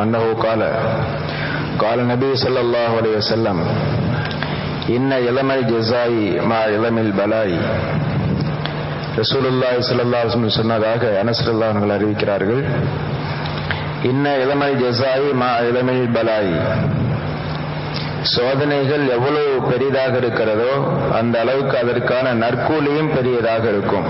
أنه قال قال النبي صلى الله عليه وسلم إن إلم الجزاء مع إلم البلاء ரசூலுல்லாஹி ஸல்லல்லாஹு அலைஹி வஸல்லம் சொன்னதாக அனஸ் ரலியல்லாஹு அன்ஹு அறிவிக்கிறார்கள் இன்ன இளமை ஜஸாயி மா இளமைல் பலாய் சோதனைகள் எவ்வளவு பெரிதாக இருக்கிறதோ அந்த அளவுக்கு அதற்கான நற்கூலியும் பெரியதாக இருக்கும்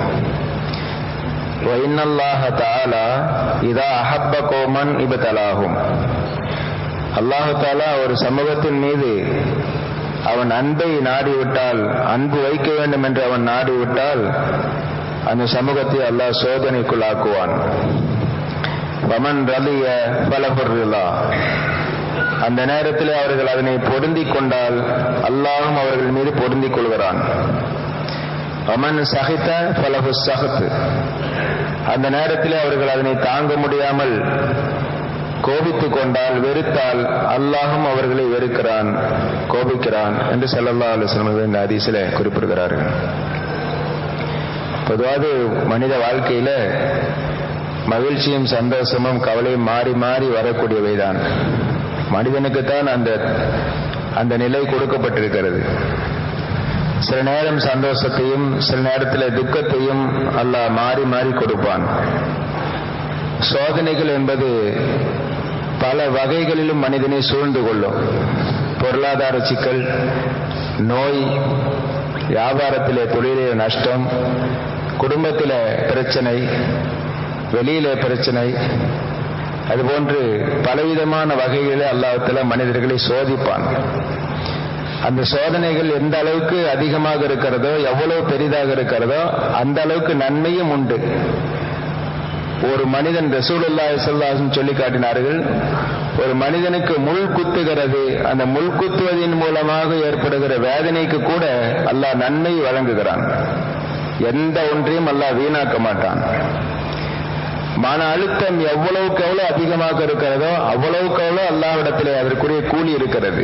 வைனல்லாஹ தாலா இதா அஹப்ப கோமன் இபத்தலாகும் அல்லாஹு தாலா ஒரு சமூகத்தின் மீது அவன் அன்பை நாடிவிட்டால் அன்பு வைக்க வேண்டும் என்று அவன் நாடிவிட்டால் அந்த சமூகத்தை அல்லாஹ் சோதனைக்குள்ளாக்குவான் வமன் ரலிய பலபுர்லா அந்த நேரத்தில் அவர்கள் அதனை பொருந்திக் கொண்டால் அல்லாஹும் அவர்கள் மீது பொருந்திக் கொள்கிறான் அமன் சகித்த பலகு சகத்து அந்த நேரத்தில் அவர்கள் அதனை தாங்க முடியாமல் கோபித்துக் கொண்டால் வெறுத்தால் அல்லாஹும் அவர்களை வெறுக்கிறான் கோபிக்கிறான் என்று செல்லல்லா அலுவலம் இந்த அதிசில குறிப்பிடுகிறார்கள் பொதுவாக மனித வாழ்க்கையில மகிழ்ச்சியும் சந்தோஷமும் கவலையும் மாறி மாறி வரக்கூடியவைதான் மனிதனுக்குத்தான் அந்த அந்த நிலை கொடுக்கப்பட்டிருக்கிறது சில நேரம் சந்தோஷத்தையும் சில நேரத்தில் துக்கத்தையும் அல்லாஹ் மாறி மாறி கொடுப்பான் சோதனைகள் என்பது பல வகைகளிலும் மனிதனை சூழ்ந்து கொள்ளும் பொருளாதார சிக்கல் நோய் வியாபாரத்திலே தொழிலே நஷ்டம் குடும்பத்தில பிரச்சனை வெளியில பிரச்சனை அதுபோன்று பலவிதமான வகைகளில் அல்லாஹத்தில் மனிதர்களை சோதிப்பான் அந்த சோதனைகள் எந்த அளவுக்கு அதிகமாக இருக்கிறதோ எவ்வளவு பெரிதாக இருக்கிறதோ அந்த அளவுக்கு நன்மையும் உண்டு ஒரு மனிதன் ரசூலுல்லாஹி ஸல்லல்லாஹு சொல்லி காட்டினார்கள் ஒரு மனிதனுக்கு முள் குத்துகிறது அந்த முள் குத்துவதின் மூலமாக ஏற்படுகிற வேதனைக்கு கூட அல்லாஹ் நன்மை வழங்குகிறான் எந்த ஒன்றையும் அல்லாஹ் வீணாக்க மாட்டான் மன அழுத்தம் எவ்வளவுக்கு எவ்வளவு அதிகமாக இருக்கிறதோ அவ்வளவுக்கு எவ்வளவு அல்லாவிடத்திலே அதற்குரிய கூலி இருக்கிறது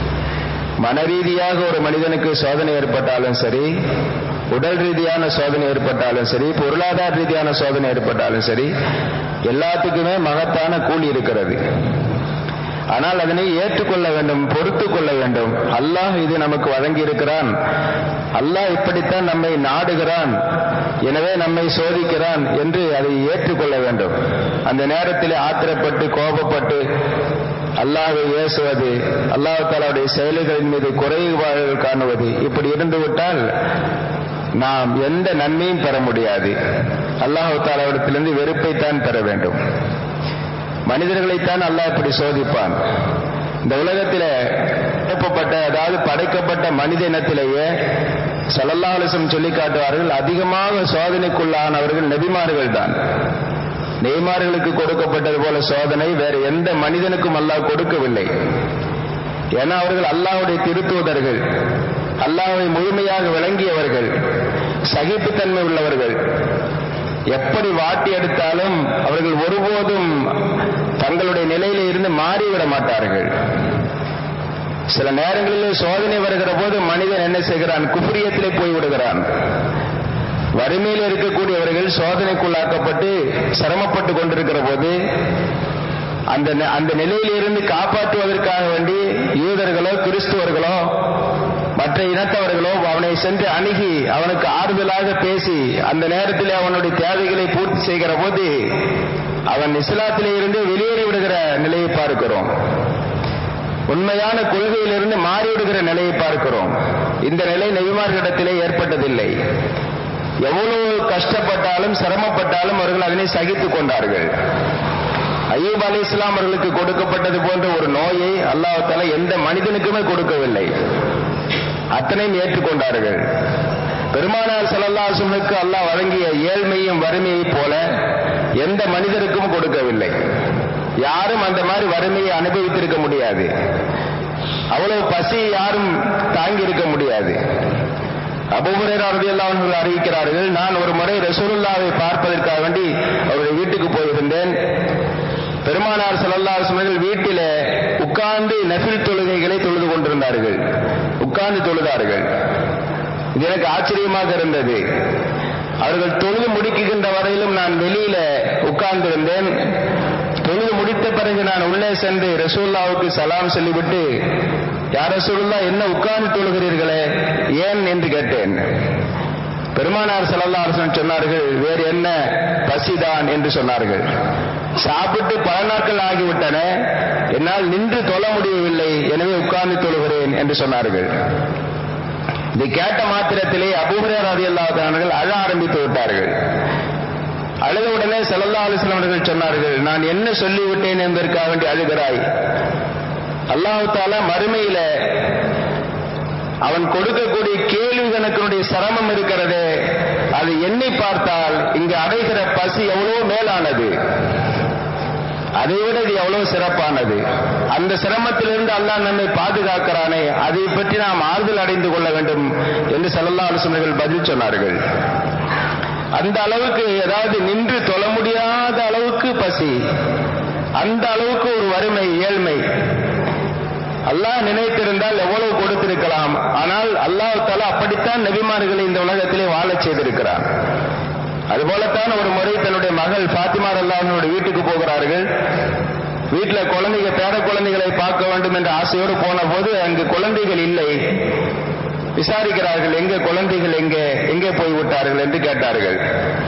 மன ரீதியாக ஒரு மனிதனுக்கு சோதனை ஏற்பட்டாலும் சரி உடல் ரீதியான சோதனை ஏற்பட்டாலும் சரி பொருளாதார ரீதியான சோதனை ஏற்பட்டாலும் சரி எல்லாத்துக்குமே மகத்தான கூலி இருக்கிறது ஆனால் அதனை ஏற்றுக்கொள்ள வேண்டும் பொறுத்து கொள்ள வேண்டும் அல்லாஹ் இது நமக்கு வழங்கி இருக்கிறான் அல்லாஹ் இப்படித்தான் நம்மை நாடுகிறான் எனவே நம்மை சோதிக்கிறான் என்று அதை ஏற்றுக்கொள்ள வேண்டும் அந்த நேரத்தில் ஆத்திரப்பட்டு கோபப்பட்டு அல்லாஹை ஏசுவது அல்லாஹ் தாலாவுடைய செயல்களின் மீது குறைபாடுகள் காணுவது இப்படி இருந்து விட்டால் நாம் எந்த நன்மையும் பெற முடியாது அல்லாஹு தாலாவிடத்திலிருந்து வெறுப்பைத்தான் பெற வேண்டும் மனிதர்களைத்தான் அல்லாஹ் இப்படி சோதிப்பான் இந்த உலகத்தில அனுப்பப்பட்ட அதாவது படைக்கப்பட்ட மனித இனத்திலேயே சல்லல்லா அலிசம் சொல்லி காட்டுவார்கள் அதிகமாக சோதனைக்குள்ளானவர்கள் நெபிமார்கள் தான் நெய்மார்களுக்கு கொடுக்கப்பட்டது போல சோதனை வேற எந்த மனிதனுக்கும் அல்லாஹ் கொடுக்கவில்லை ஏன்னா அவர்கள் அல்லாஹுடைய திருத்துவதர்கள் அல்லாஹை முழுமையாக விளங்கியவர்கள் சகிப்புத்தன்மை உள்ளவர்கள் எப்படி வாட்டி எடுத்தாலும் அவர்கள் ஒருபோதும் தங்களுடைய நிலையில இருந்து மாறிவிட மாட்டார்கள் சில நேரங்களில் சோதனை வருகிற போது மனிதன் என்ன செய்கிறான் குஃப்ரியத்திலே போய் விடுகிறான் வறுமையில் இருக்கக்கூடியவர்கள் சோதனைக்குள்ளாக்கப்பட்டு சிரமப்பட்டு கொண்டிருக்கிற போது அந்த அந்த நிலையிலிருந்து காப்பாற்றுவதற்காக வேண்டி யூதர்களோ கிறிஸ்துவர்களோ மற்ற இனத்தவர்களோ அவனை சென்று அணுகி அவனுக்கு ஆறுதலாக பேசி அந்த நேரத்தில் அவனுடைய தேவைகளை பூர்த்தி செய்கிற போது அவன் இஸ்லாத்திலே இருந்து வெளியேறி விடுகிற நிலையை பார்க்கிறோம் உண்மையான கொள்கையிலிருந்து மாறிவிடுகிற நிலையை பார்க்கிறோம் இந்த நிலை நெய்மார்களிடத்திலே ஏற்பட்டதில்லை எவ்வளவு கஷ்டப்பட்டாலும் சிரமப்பட்டாலும் அவர்கள் அதனை சகித்துக் கொண்டார்கள் ஐயூப் அலி இஸ்லாம் அவர்களுக்கு கொடுக்கப்பட்டது போன்ற ஒரு நோயை அல்லாஹால எந்த மனிதனுக்குமே கொடுக்கவில்லை அத்தனையும் ஏற்றுக்கொண்டார்கள் பெருமானார் சல்லல்லாசுனுக்கு அல்லாஹ் வழங்கிய ஏழ்மையும் வறுமையை போல எந்த மனிதருக்கும் கொடுக்கவில்லை யாரும் அந்த மாதிரி வறுமையை அனுபவித்திருக்க முடியாது அவ்வளவு பசி யாரும் தாங்கி இருக்க முடியாது அபுமுறையெல்லாம் அறிவிக்கிறார்கள் நான் ஒரு முறை ரசூலுல்லாவை பார்ப்பதற்காக வேண்டி அவருடைய வீட்டுக்கு போயிருந்தேன் பெருமானார் சல்லல்லாசுமர்கள் வீட்டில உட்கார்ந்து நபில் தொழுகைகளை தொழுது கொண்டிருந்தார்கள் உட்கார்ந்து தொழுதார்கள் இது எனக்கு ஆச்சரியமாக இருந்தது அவர்கள் தொழுது முடிக்குகின்ற வரையிலும் நான் வெளியில உட்கார்ந்திருந்தேன் தொழுது முடித்த பிறகு நான் உள்ளே சென்று ரசூல்லாவுக்கு சலாம் சொல்லிவிட்டு யார் ரசூல்லா என்ன உட்கார்ந்து தொழுகிறீர்களே ஏன் என்று கேட்டேன் பெருமானார் செல்லல்லா அரசன் சொன்னார்கள் வேறு என்ன பசிதான் என்று சொன்னார்கள் சாப்பிட்டு பல நாட்கள் ஆகிவிட்டன என்னால் நின்று தொழ முடியவில்லை எனவே உட்கார்ந்து தொழுகிறேன் என்று சொன்னார்கள் இதை கேட்ட மாத்திரத்திலே அபூஹரர் ரதி அல்லாதவர்கள் அழ ஆரம்பித்து விட்டார்கள் அழுத உடனே செல்லல்லா அலிஸ்லாம் அவர்கள் சொன்னார்கள் நான் என்ன சொல்லிவிட்டேன் என்பதற்காக வேண்டி அழுகிறாய் அல்லாஹு தாலா மறுமையில அவன் கொடுக்கக்கூடிய கேள்வி கணக்கினுடைய சிரமம் இருக்கிறதே அது எண்ணி பார்த்தால் இங்கு அடைகிற பசி எவ்வளவு மேலானது அதை விட இது எவ்வளவு சிறப்பானது அந்த சிரமத்திலிருந்து அல்லாஹ் நம்மை பாதுகாக்கிறானே அதை பற்றி நாம் ஆறுதல் அடைந்து கொள்ள வேண்டும் என்று செல்லல்லா ஆலோசனைகள் பதில் சொன்னார்கள் அந்த அளவுக்கு ஏதாவது நின்று தொழ முடியாத அளவுக்கு பசி அந்த அளவுக்கு ஒரு வறுமை ஏழ்மை அல்லாஹ் நினைத்திருந்தால் எவ்வளவு கொடுத்திருக்கலாம் ஆனால் அல்லாஹ் தாலா அப்படித்தான் நபிமார்களை இந்த உலகத்திலே வாழச் செய்திருக்கிறார் அதுபோலத்தான் ஒரு முறை தன்னுடைய மகள் பாத்திமா அல்லாஹனுடைய வீட்டுக்கு போகிறார்கள் வீட்டுல குழந்தைங்க பேர குழந்தைகளை பார்க்க வேண்டும் என்ற ஆசையோடு போன போது அங்கு குழந்தைகள் இல்லை விசாரிக்கிறார்கள் எங்க குழந்தைகள் எங்கே எங்கே போய்விட்டார்கள் என்று கேட்டார்கள்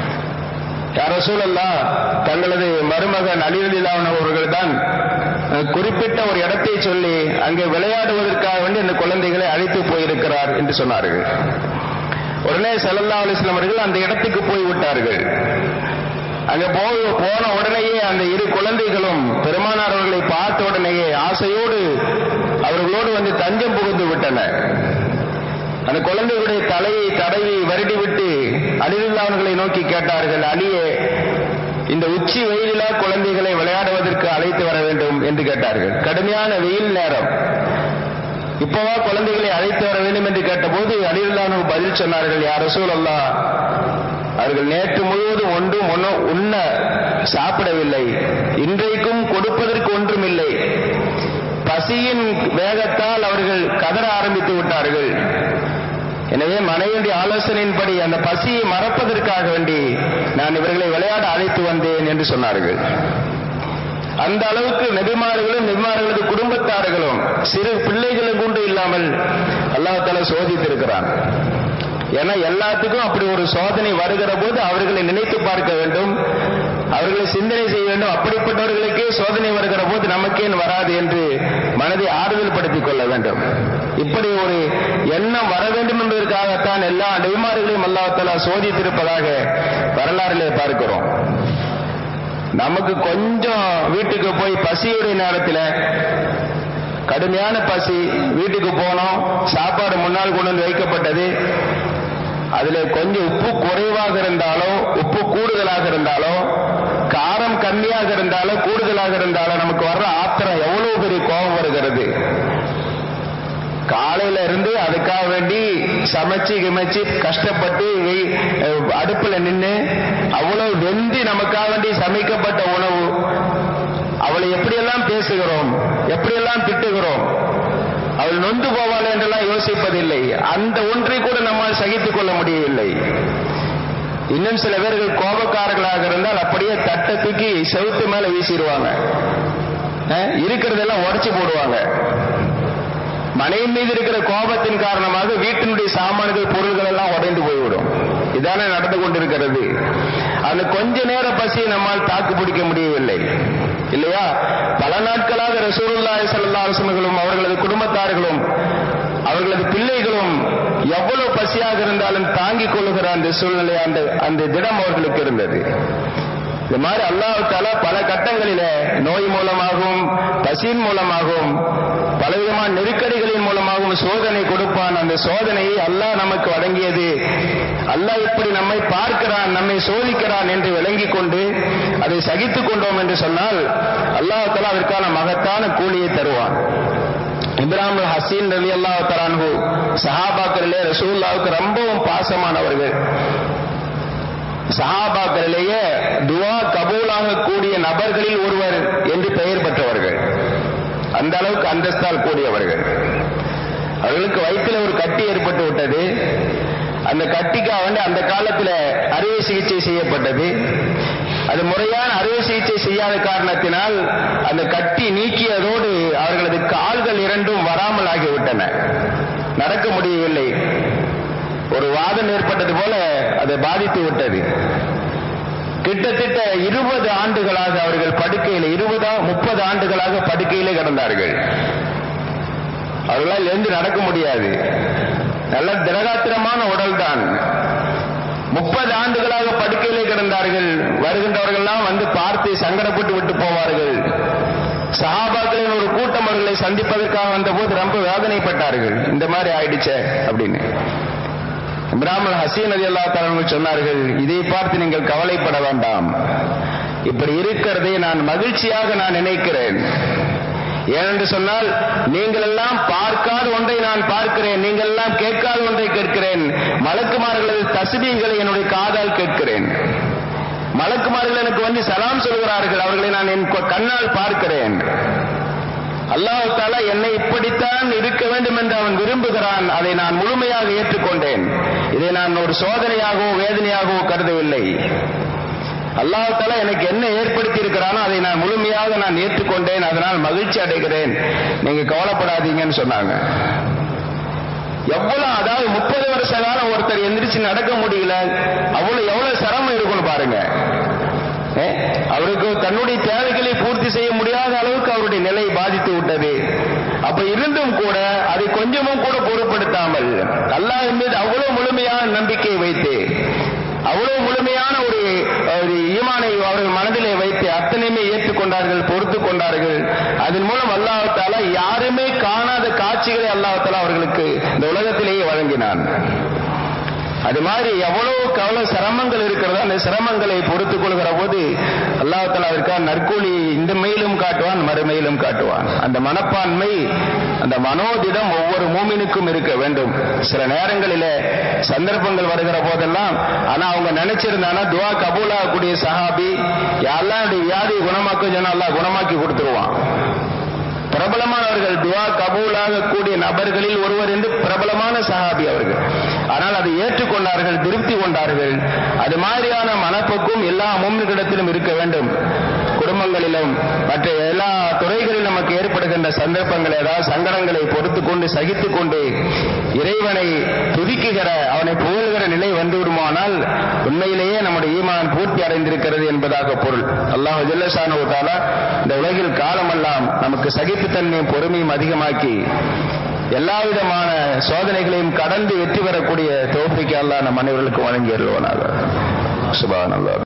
யார சூழல்லா தங்களது மருமகன் அலிவலிலாவன் அவர்கள் தான் குறிப்பிட்ட ஒரு இடத்தை சொல்லி அங்கே விளையாடுவதற்காக வேண்டி அந்த குழந்தைகளை அழைத்து போயிருக்கிறார் என்று சொன்னார்கள் உடனே சல்லல்லா அலிஸ்லாம் அவர்கள் அந்த இடத்துக்கு போய் விட்டார்கள் அங்க போய் போன உடனேயே அந்த இரு குழந்தைகளும் பெருமானார் அவர்களை பார்த்த உடனேயே ஆசையோடு அவர்களோடு வந்து தஞ்சம் புகுந்து விட்டன அந்த குழந்தைகளுடைய தலையை தடவி வருடி விட்டு அலிதுல்லாவர்களை நோக்கி கேட்டார்கள் அலியே இந்த உச்சி வெயிலிலா குழந்தைகளை விளையாடுவதற்கு அழைத்து வர வேண்டும் என்று கேட்டார்கள் கடுமையான வெயில் நேரம் இப்பவா குழந்தைகளை அழைத்து வர வேண்டும் என்று கேட்டபோது அலிதுல்லானு பதில் சொன்னார்கள் யார் ரசூல் அல்லா அவர்கள் நேற்று முழுவதும் ஒன்றும் உண்ண சாப்பிடவில்லை இன்றைக்கும் கொடுப்பதற்கு ஒன்றும் இல்லை பசியின் வேகத்தால் அவர்கள் கதற ஆரம்பித்து விட்டார்கள் எனவே மனைவியுடைய ஆலோசனையின்படி அந்த பசியை மறப்பதற்காக வேண்டி நான் இவர்களை விளையாட அழைத்து வந்தேன் என்று சொன்னார்கள் அந்த அளவுக்கு நெபிமார்களும் நெபிமார்களது குடும்பத்தார்களும் சிறு பிள்ளைகளும் கொண்டு இல்லாமல் அல்லாஹால சோதித்திருக்கிறான் ஏன்னா எல்லாத்துக்கும் அப்படி ஒரு சோதனை வருகிற போது அவர்களை நினைத்து பார்க்க வேண்டும் அவர்களை சிந்தனை செய்ய வேண்டும் அப்படிப்பட்டவர்களுக்கே சோதனை வருகிற போது நமக்கேன் வராது என்று மனதை ஆறுதல் படுத்திக் கொள்ள வேண்டும் இப்படி ஒரு எண்ணம் வர வேண்டும் என்பதற்காகத்தான் எல்லா நெய்மார்களையும் அல்லாஹாலா சோதித்திருப்பதாக வரலாறிலே பார்க்கிறோம் நமக்கு கொஞ்சம் வீட்டுக்கு போய் பசியுடைய நேரத்தில் கடுமையான பசி வீட்டுக்கு போனோம் சாப்பாடு முன்னால் கொண்டு வந்து வைக்கப்பட்டது அதுல கொஞ்சம் உப்பு குறைவாக இருந்தாலோ உப்பு கூடுதலாக இருந்தாலோ காரம் கம்மியாக இருந்தாலோ கூடுதலாக இருந்தாலோ நமக்கு வர்ற ஆத்திரம் எவ்வளவு பெரிய கோபம் வருகிறது காலையில இருந்து அதுக்காக வேண்டி சமைச்சு கிமைச்சு கஷ்டப்பட்டு அடுப்புல நின்று அவ்வளவு வெந்தி நமக்காக வேண்டி சமைக்கப்பட்ட உணவு அவளை எப்படியெல்லாம் பேசுகிறோம் எப்படியெல்லாம் திட்டுகிறோம் அவள் நொந்து போவாள் என்றெல்லாம் யோசிப்பதில்லை அந்த ஒன்றை கூட நம்மால் சகித்துக் கொள்ள முடியவில்லை இன்னும் சில பேர்கள் கோபக்காரர்களாக இருந்தால் அப்படியே தட்டை தூக்கி செவுத்து மேல வீசிடுவாங்க இருக்கிறதெல்லாம் உடச்சு போடுவாங்க மனைவி மீது இருக்கிற கோபத்தின் காரணமாக வீட்டினுடைய சாமான்கள் பொருள்கள் எல்லாம் உடைந்து போய்விடும் இதானே நடந்து கொண்டிருக்கிறது அந்த கொஞ்ச நேர பசியை நம்மால் தாக்கு பிடிக்க முடியவில்லை இல்லையா பல நாட்களாக ரசூலுல்லாஹி ஸல்லல்லாஹு அலைஹி வஸல்லம் அவர்களது குடும்பத்தார்களும் அவர்களது பிள்ளைகளும் எவ்வளவு பசியாக இருந்தாலும் தாங்கிக் கொள்ளுகிற அந்த சூழ்நிலை அந்த அந்த திடம் அவர்களுக்கு இருந்தது இந்த மாதிரி அல்லாஹு தாலா பல கட்டங்களில நோய் மூலமாகவும் பசியின் மூலமாகவும் பலவிதமான நெருக்கடிகளின் மூலமாகவும் சோதனை கொடுப்பான் அந்த சோதனையை அல்லாஹ் நமக்கு வழங்கியது அல்லாஹ் இப்படி நம்மை பார்க்கிறான் நம்மை சோதிக்கிறான் என்று விளங்கிக் கொண்டு அதை சகித்துக் கொண்டோம் என்று சொன்னால் அல்லாஹ் தாலா அதற்கான மகத்தான கூலியை தருவான் இப்ராஹிம் ஹசீன் ரலி அல்லாஹ் தரான்ஹு சஹாபாக்களிலே ரசூல்லாவுக்கு ரொம்பவும் பாசமானவர்கள் சஹாபாக்களிலேயே துவா கபூலாக கூடிய நபர்களில் ஒருவர் என்று பெயர் பெற்றவர்கள் அந்த அளவுக்கு அந்தஸ்தால் கூடியவர்கள் அவர்களுக்கு வயிற்றில் ஒரு கட்டி ஏற்பட்டு விட்டது அந்த கட்டிக்காக வேண்டி அந்த காலத்தில் அறுவை சிகிச்சை செய்யப்பட்டது அது முறையான அறுவை சிகிச்சை செய்யாத காரணத்தினால் அந்த கட்டி நீக்கியதோடு அவர்களது கால்கள் இரண்டும் வராமல் ஆகிவிட்டன நடக்க முடியவில்லை ஒரு வாதம் ஏற்பட்டது போல அதை பாதித்து விட்டது கிட்டத்தட்ட இருபது ஆண்டுகளாக அவர்கள் படுக்கையில் இருபதா முப்பது ஆண்டுகளாக படுக்கையிலே கிடந்தார்கள் அவர்களால் எழுந்து நடக்க முடியாது நல்ல திடகாத்திரமான உடல் தான் முப்பது ஆண்டுகளாக படுக்கையிலே கிடந்தார்கள் வருகின்றவர்கள்லாம் வந்து பார்த்து சங்கடப்பட்டு விட்டு போவார்கள் சஹாபாக்களின் ஒரு கூட்டம் அவர்களை சந்திப்பதற்காக வந்தபோது ரொம்ப வேதனைப்பட்டார்கள் இந்த மாதிரி ஆயிடுச்சே அப்படின்னு இப்ராஹிம் ஹசீன் அலி அல்லா சொன்னார்கள் இதை பார்த்து நீங்கள் கவலைப்பட வேண்டாம் இப்படி இருக்கிறதை நான் மகிழ்ச்சியாக நான் நினைக்கிறேன் ஏனென்று சொன்னால் நீங்கள் எல்லாம் பார்க்காத ஒன்றை நான் பார்க்கிறேன் நீங்கள் எல்லாம் கேட்காத ஒன்றை கேட்கிறேன் மலக்குமார்களது தசுபீகளை என்னுடைய காதால் கேட்கிறேன் மலக்குமார்கள் எனக்கு வந்து சலாம் சொல்கிறார்கள் அவர்களை நான் என் கண்ணால் பார்க்கிறேன் அல்லாஹு தாலா என்னை இப்படித்தான் இருக்க வேண்டும் என்று அவன் விரும்புகிறான் அதை நான் முழுமையாக ஏற்றுக்கொண்டேன் இதை நான் ஒரு சோதனையாகவோ வேதனையாகவோ கருதவில்லை அல்லாஹு தாலா எனக்கு என்ன ஏற்படுத்தி இருக்கிறானோ அதை நான் முழுமையாக நான் ஏற்றுக்கொண்டேன் அதனால் மகிழ்ச்சி அடைகிறேன் நீங்க கவலைப்படாதீங்கன்னு சொன்னாங்க எவ்வளவு அதாவது முப்பது வருஷ காலம் ஒருத்தர் எந்திரிச்சு நடக்க முடியல அவ்வளவு எவ்வளவு சிரமம் இருக்கும்னு பாருங்க அவருக்கு தன்னுடைய தேவைகளை பூர்த்தி செய்ய முடியாத அளவுக்கு அவருடைய நிலை பாதித்து விட்டது அப்ப இருந்தும் கூட அதை கொஞ்சமும் கூட பொருட்படுத்தாமல் அல்லாஹ் மீது அவ்வளவு முழுமையான நம்பிக்கை வைத்து அவ்வளவு முழுமையான ஒரு ஒரு ஈமானை அவர்கள் மனதிலே வைத்து அத்தனையுமே ஏற்றுக்கொண்டார்கள் பொறுத்து கொண்டார்கள் அதன் மூலம் அல்லாஹால யாருமே காணாத காட்சிகளை அல்லாஹால அவர்களுக்கு இந்த உலகத்திலேயே வழங்கினான் அது மாதிரி எவ்வளவு கவலை சிரமங்கள் இருக்கிறதோ அந்த சிரமங்களை பொறுத்துக் கொள்கிற போது அல்லாஹால அதற்கான நற்கூலி இந்த மெயிலும் காட்டுவான் மறுமையிலும் காட்டுவான் அந்த மனப்பான்மை அந்த மனோதிடம் ஒவ்வொரு மூமினுக்கும் இருக்க வேண்டும் சில நேரங்களிலே சந்தர்ப்பங்கள் வருகிற போதெல்லாம் ஆனா அவங்க நினைச்சிருந்தானா துவா கபூலாகக்கூடிய சஹாபி யாரெல்லாம் வியாதியை குணமாக்க சொன்னா அல்லாஹ் குணமாக்கி கொடுத்துருவான் பிரபலமானவர்கள் துவா கபூலாக கூடிய நபர்களில் ஒருவர் என்று பிரபலமான சஹாபி அவர்கள் ஆனால் அதை ஏற்றுக்கொண்டார்கள் திருப்தி கொண்டார்கள் அது மாதிரியான மனப்போக்கும் எல்லா மூமிகளிடத்திலும் இருக்க வேண்டும் குடும்பங்களிலும் மற்ற எல்லா துறைகளிலும் நமக்கு ஏற்படுகின்ற சந்தர்ப்பங்கள் ஏதாவது சங்கடங்களை பொறுத்து கொண்டு சகித்து கொண்டு இறைவனை துதிக்குகிற அவனை புகழ்கிற நிலை வந்துவிடுமானால் உண்மையிலேயே நம்முடைய ஈமான் பூர்த்தி அடைந்திருக்கிறது என்பதாக பொருள் அல்லாஹ் ஜல்லசானுவத்தால இந்த உலகில் காலமெல்லாம் நமக்கு சகிப்புத்தன்மையும் பொறுமையும் அதிகமாக்கி எல்லா விதமான சோதனைகளையும் கடந்து வெற்றி பெறக்கூடிய தோப்பிக்கு அல்லாஹ் நம் அனைவர்களுக்கு வழங்கி அருள்வனாக சுபான் அல்லாஹ்